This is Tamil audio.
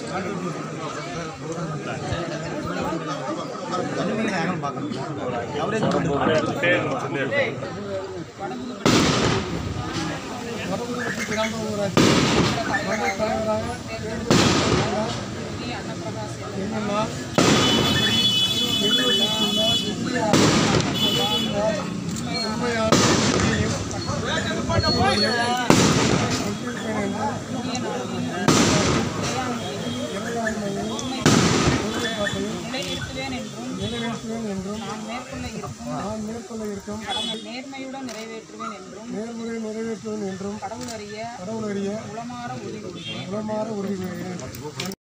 வடகுதிப்பட்டி கிராம ஊராட்சி மன்ற தலைவராக என்னென்னா நிறுவனத்திலுள்ள முக்கிய உண்மையான உண்மையும் கொண்டிருப்பேன் என்றும் இறையாண்மையும் நிலைநிறுத்துவேன் என்றும் நிலைநிறுத்துவேன் என்றும் நான் மேற்கொள்ள இருக்கும் நான் மேற்கொள்ள இருக்கும் கடமை நேர்மையுடன் நிறைவேற்றுவேன் என்றும் நேர்முறை நிறைவேற்றுவேன் என்றும் கடவுள் அறிய கடவுள் அறிய உளமாற உறுதி கூறுகிறேன் உளமாற உறுதி கூறுகிறேன்